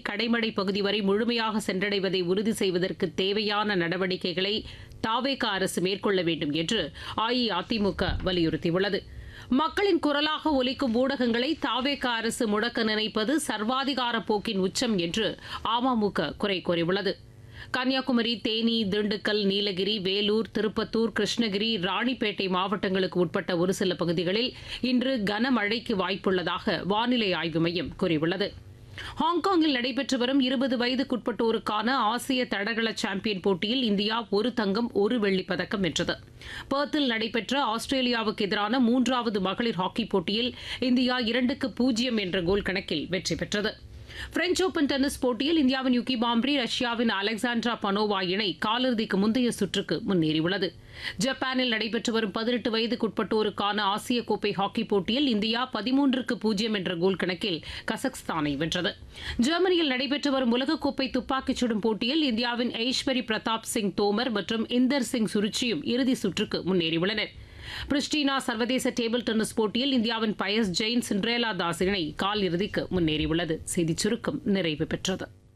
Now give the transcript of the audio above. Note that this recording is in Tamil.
கடைமடை பகுதி வரை முழுமையாக சென்றடைவதை உறுதி செய்வதற்கு தேவையான நடவடிக்கைகளை தாவேக அரசு மேற்கொள்ள வேண்டும் என்று அஇஅதிமுக வலியுறுத்தியுள்ளது மக்களின் குரலாக ஒலிக்கும் ஊடகங்களை தாவேக அரசு முடக்க நினைப்பது சர்வாதிகார போக்கின் உச்சம் என்று அமமுக குறை கூறியுள்ளது கன்னியாகுமரி தேனி திண்டுக்கல் நீலகிரி வேலூர் திருப்பத்தூர் கிருஷ்ணகிரி ராணிப்பேட்டை மாவட்டங்களுக்கு உட்பட்ட ஒரு சில பகுதிகளில் இன்று கனமழைக்கு வாய்ப்புள்ளதாக வானிலை ஆய்வு மையம் கூறியுள்ளது ஹாங்காங்கில் நடைபெற்று வரும் இருபது வயதுக்குட்பட்டோருக்கான ஆசிய தடகள சாம்பியன் போட்டியில் இந்தியா ஒரு தங்கம் ஒரு வெள்ளிப் பதக்கம் வென்றது பெர்த்தில் நடைபெற்ற ஆஸ்திரேலியாவுக்கு எதிரான மூன்றாவது மகளிர் ஹாக்கி போட்டியில் இந்தியா இரண்டுக்கு பூஜ்ஜியம் என்ற கோல் கணக்கில் வெற்றி பெற்றது பிரெஞ்ச் ஓபன் டென்னிஸ் போட்டியில் இந்தியாவின் யுகி பாம்ப்ரி ரஷ்யாவின் அலெக்சாண்ட்ரா பனோவா இணை காலிறுதிக்கு முந்தைய சுற்றுக்கு முன்னேறியுள்ளது ஜப்பானில் நடைபெற்று வரும் பதினெட்டு வயதுக்குட்பட்டோருக்கான ஆசிய கோப்பை ஹாக்கி போட்டியில் இந்தியா பதிமூன்றுக்கு பூஜ்ஜியம் என்ற கோல் கணக்கில் கசக்ஸ்தானை வென்றது ஜெர்மனியில் நடைபெற்று வரும் உலகக்கோப்பை துப்பாக்கிச் சுடும் போட்டியில் இந்தியாவின் ஐஸ்வரி பிரதாப் சிங் தோமர் மற்றும் இந்தர் சிங் சுருச்சியும் இறுதிச் சுற்றுக்கு முன்னேறியுள்ளனா் பிரிஸ்டினா சர்வதேச டேபிள் டென்னிஸ் போட்டியில் இந்தியாவின் பயஸ் ஜெயின் சிண்ட்ரேலா தாஸ் இணை கால் இறுதிக்கு முன்னேறியுள்ளது செய்திச் சுருக்கம் நிறைவு பெற்றது